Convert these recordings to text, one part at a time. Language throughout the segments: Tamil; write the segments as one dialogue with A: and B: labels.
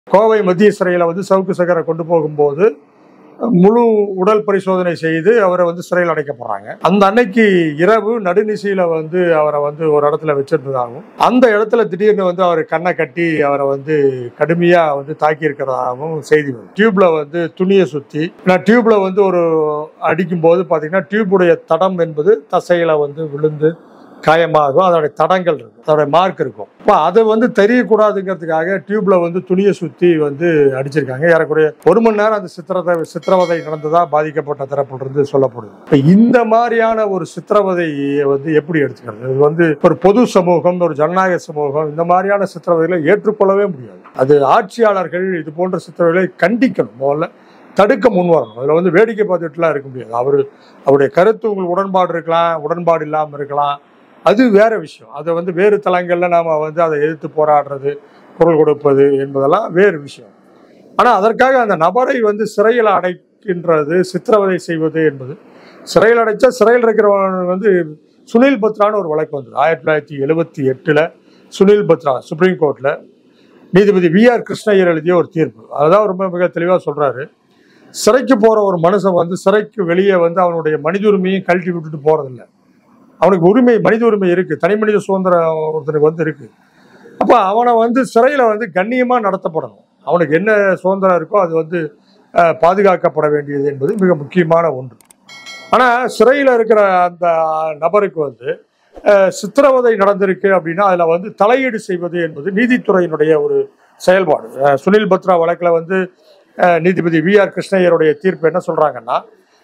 A: கோவை மத்திய சிறையில் வந்து சவுக்கு சக்கரை கொண்டு போகும்போது முழு உடல் பரிசோதனை செய்து அவரை வந்து சிறையில் அடைக்கப்படுறாங்க அந்த அன்னைக்கு இரவு நடுநிசையில வந்து அவரை வந்து ஒரு இடத்துல வச்சிருந்ததாகவும் அந்த இடத்துல திடீர்னு வந்து அவர் கண்ணை கட்டி அவரை வந்து கடுமையா வந்து தாக்கி இருக்கிறதாகவும் செய்தி வரும் டியூப்ல வந்து துணியை சுத்தி நான் டியூப்ல வந்து ஒரு அடிக்கும் போது பாத்தீங்கன்னா டியூபுடைய தடம் என்பது தசையில வந்து விழுந்து காயமாகும் அதோடைய தடங்கள் இருக்கும் அதோடைய மார்க் இருக்கும் இப்போ அது வந்து தெரியக்கூடாதுங்கிறதுக்காக டியூப்ல வந்து துணியை சுத்தி வந்து அடிச்சிருக்காங்க ஏறக்குறைய ஒரு மணி நேரம் அந்த சித்திரத்தை சித்திரவதை நடந்ததா பாதிக்கப்பட்ட தரப்புல இருந்து சொல்லப்படுது இப்போ இந்த மாதிரியான ஒரு சித்திரவதையை வந்து எப்படி எடுத்துக்கிறது இது வந்து ஒரு பொது சமூகம் ஒரு ஜனநாயக சமூகம் இந்த மாதிரியான சித்திரவதைகளை ஏற்றுக்கொள்ளவே முடியாது அது ஆட்சியாளர்கள் இது போன்ற சித்திரவதைகளை கண்டிக்கணும் முதல்ல தடுக்க முன்வரணும் அதில் வந்து வேடிக்கை பார்த்துட்டுலாம் இருக்க முடியாது அவர் அவருடைய கருத்து உங்களுக்கு உடன்பாடு இருக்கலாம் உடன்பாடு இல்லாமல் இருக்கலாம் அது வேற விஷயம் அதை வந்து வேறு தளங்கள்ல நாம வந்து அதை எதிர்த்து போராடுறது குரல் கொடுப்பது என்பதெல்லாம் வேறு விஷயம் ஆனால் அதற்காக அந்த நபரை வந்து சிறையில் அடைக்கின்றது சித்திரவதை செய்வது என்பது சிறையில் அடைச்சா சிறையில் இருக்கிறவன் வந்து சுனில் பத்ரான்னு ஒரு வழக்கு வந்தது ஆயிரத்தி தொள்ளாயிரத்தி எழுபத்தி எட்டில் சுனில் பத்ரா சுப்ரீம் கோர்ட்டில் நீதிபதி வி ஆர் கிருஷ்ணய்யர் எழுதிய ஒரு தீர்ப்பு அதுதான் ரொம்ப மிக தெளிவாக சொல்றாரு சிறைக்கு போற ஒரு மனுஷன் வந்து சிறைக்கு வெளியே வந்து அவனுடைய மனித உரிமையும் கழட்டி விட்டுட்டு போறதில்ல அவனுக்கு உரிமை மனித உரிமை இருக்கு தனி மனித சுதந்திரம் ஒருத்தனுக்கு வந்து இருக்கு அப்போ அவனை வந்து சிறையில் வந்து கண்ணியமா நடத்தப்படணும் அவனுக்கு என்ன சுதந்திரம் இருக்கோ அது வந்து அஹ், பாதுகாக்கப்பட வேண்டியது என்பது மிக முக்கியமான ஒன்று ஆனால் சிறையில் இருக்கிற அந்த நபருக்கு வந்து அஹ், சித்திரவதை நடந்திருக்கு அப்படின்னா அதில் வந்து தலையீடு செய்வது என்பது நீதித்துறையினுடைய ஒரு செயல்பாடு அஹ், சுனில் பத்ரா வழக்கில் வந்து அஹ், நீதிபதி வி ஆர் கிருஷ்ணய்யருடைய தீர்ப்பு என்ன சொல்றாங்கன்னா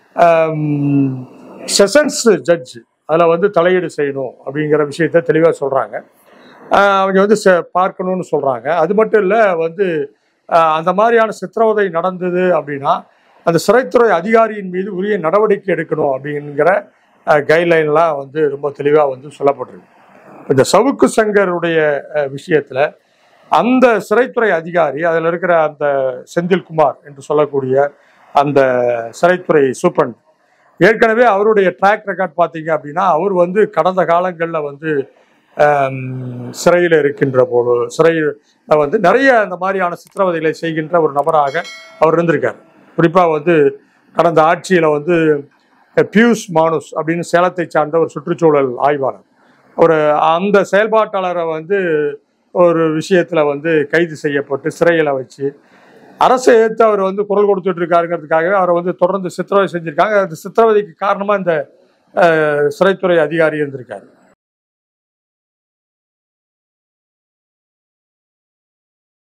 A: செஷன்ஸ் ஜட்ஜ் அதில் வந்து தலையீடு செய்யணும் அப்படிங்கிற விஷயத்த தெளிவாக சொல்கிறாங்க அவங்க வந்து செ- பார்க்கணும்னு சொல்கிறாங்க அது மட்டும் இல்லை வந்து அஹ், அந்த மாதிரியான சித்திரவதை நடந்தது அப்படின்னா அந்த சிறைத்துறை அதிகாரியின் மீது உரிய நடவடிக்கை எடுக்கணும் அப்படிங்கிற கைட்லைன்லாம் வந்து ரொம்ப தெளிவாக வந்து சொல்லப்பட்டிருக்கு இந்த சவுக்கு சங்கருடைய அஹ், விஷயத்துல அந்த சிறைத்துறை அதிகாரி அதில் இருக்கிற அந்த செந்தில்குமார் என்று சொல்லக்கூடிய அந்த சிறைத்துறை சூப்பரண்ட் ஏற்கனவே அவருடைய ட்ராக் ரெக்கார்ட் பார்த்தீங்க அப்படின்னா அவர் வந்து கடந்த காலங்களில் வந்து சிறையில் இருக்கின்ற போது சிறையில் வந்து நிறைய அந்த மாதிரியான சித்திரவதைகளை செய்கின்ற ஒரு நபராக அவர் இருந்திருக்கார் குறிப்பாக வந்து கடந்த ஆட்சியில் வந்து பியூஷ் மானுஸ் அப்படின்னு சேலத்தை சார்ந்த ஒரு சுற்றுச்சூழல் ஆய்வாளர் ஒரு அந்த செயல்பாட்டாளரை வந்து ஒரு விஷயத்துல வந்து கைது செய்யப்பட்டு சிறையில் வச்சு அரசை ஏற்று அவர் வந்து குரல் கொடுத்துட்டு இருக்காருங்கிறதுக்காகவே அவரை வந்து தொடர்ந்து சித்திரவதை செஞ்சிருக்காங்க அந்த சித்திரவதைக்கு காரணமா இந்த அஹ், சிறைத்துறை அதிகாரி இருந்திருக்காரு